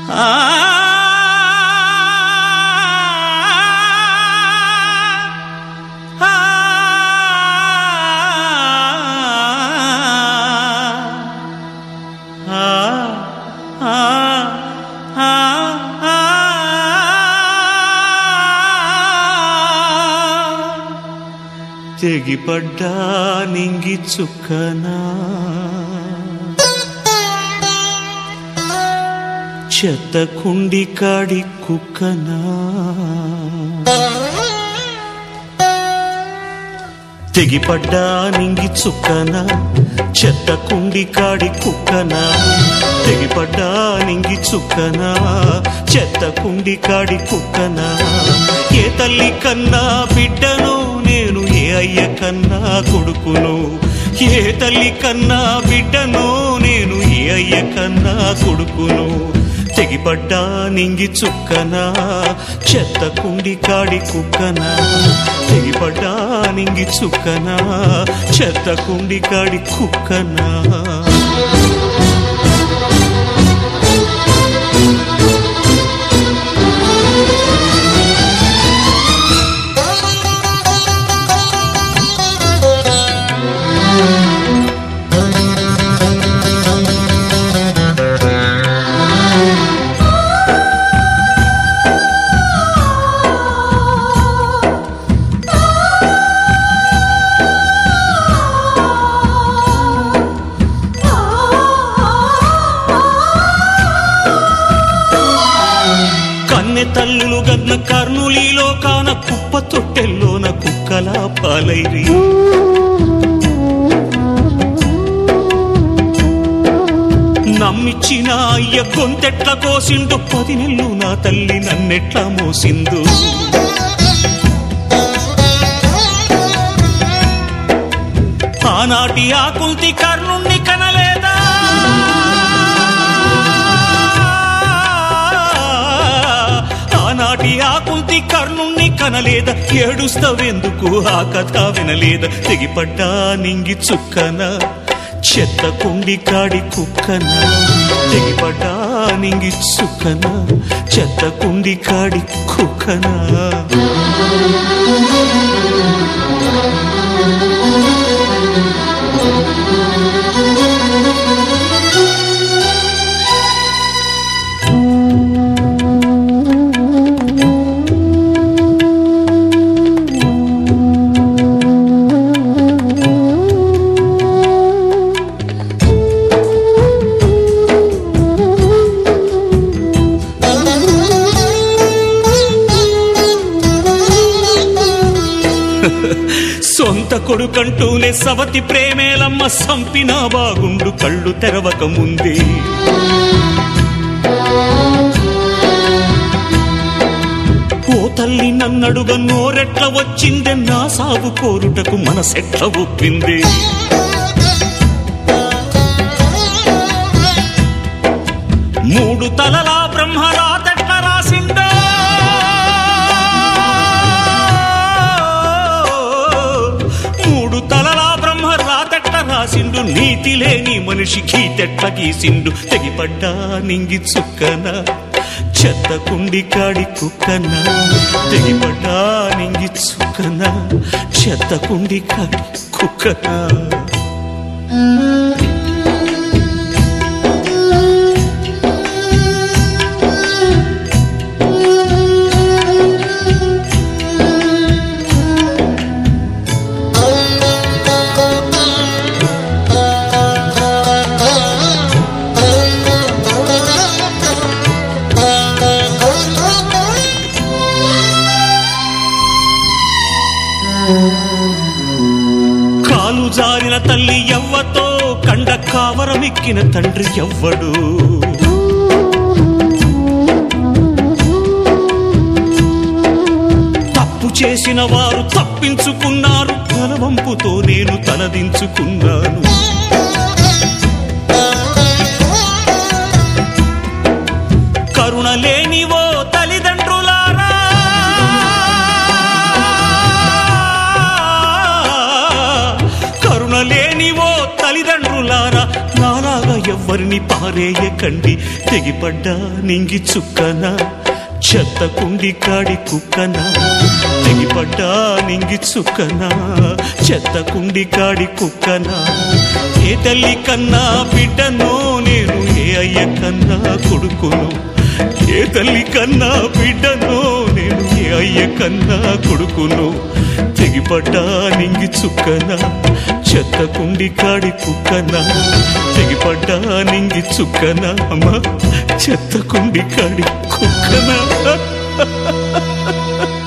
తెగిపడ్డా నింగి చుక్కనా చెత్త కుండి కాడి కుక్కనా తెగిపడ్డా నింగి చుక్కనా చెత్త కుండి కాడి కుక్కనా తెగిపడ్డా నింగి చుక్కనా చెత్త కుండి కాడి కుక్కనా ఏ తల్లి కన్నా బిడ్డను నేను ఏ అయ్య కన్నా కొడుకును ఏ తల్లి కన్నా బిడ్డను నేను ఏ అయ్య కన్నా కొడుకును తెగిపడ్డా నింగి చుక్కనా చెత్త కుండి కాడి కుక్కనా తెగిపడ్డా నింగి చుక్కనా చెత్త కుండి కాడి కుక్కనా కన్నె తల్లులు గన్న కర్నూలిలో కాన కుప్ప తొట్టెల్లోన కుక్కలా పాలైరి నమ్మిచ్చిన అయ్య గొంతెట్ల కోసిండు పది నెల్లు నా తల్లి నన్నెట్లా మోసిందు ఆనాటి ఆకుల్తి కర్ణుణ్ణి కనలేదా ఆనాటి ఆకుల్తి కర్ణుణ్ణి కనలేదా ఏడుస్తావెందుకు ఆ కథ వినలేదా తెగిపడ్డా నింగి చుక్కన చెత్త కుండి కాడి కుక్కన తెగిపడ్డా నింగి చుక్కన చెత్త కుండి కాడి కుక్కనా సొంత కొడుకంటూనే సవతి ప్రేమేలమ్మ సంపినా బాగుండు కళ్ళు తెరవక ముందే ఓ తల్లి నన్నడుగ నోరెట్ల వచ్చిందే నా సాగు కోరుటకు మనసెట్ల ఒప్పింది మూడు తలలా బ్రహ్మరాతెట్ల రాసిందో మూడు తలలా బ్రహ్మ రాతెట్ల రాసిండు నీతి లేని మనిషి గీతెట్ల గీసిండు తెగిపడ్డా నింగి చుక్కన చెత్త కుండి కాడి కుక్కన తెగిపడ్డా నింగి చుక్కన చెత్త కుండి కాడి కుక్కన కాలు జారిన తల్లి ఎవ్వతో కండ కావరమెక్కిన తండ్రి ఎవ్వడు తప్పు చేసిన వారు తప్పించుకున్నారు తలవంపుతో నేను తలదించుకున్నాను కరుణ లేని ఓ తల్లిదండ్రులారా కరుణ లేని ఓ తల్లిదండ్రులారా నాలాగా ఎవ్వరు ఎవ్వరిని పారేయకండి తెగిపడ్డా నింగి చుక్కనా చెత్త కుండి కాడి కుక్కనా తెగిపడ్డా నింగి చుక్కనా చెత్త కుండి కాడి కుక్కనా ఏ తల్లి కన్నా బిడ్డనో నేను ఏ అయ్య కన్నా కొడుకును ఏ తల్లి కన్నా బిడ్డనో నేను ఏ అయ్య కన్నా కొడుకును తెగిపడ్డా నింగి చుక్కనా చెత్త కుండి కాడి కుక్కనా తెగిపడ్డా నింగి చుక్కనా అమ్మా చెత్త కుండి కాడి కుక్కనా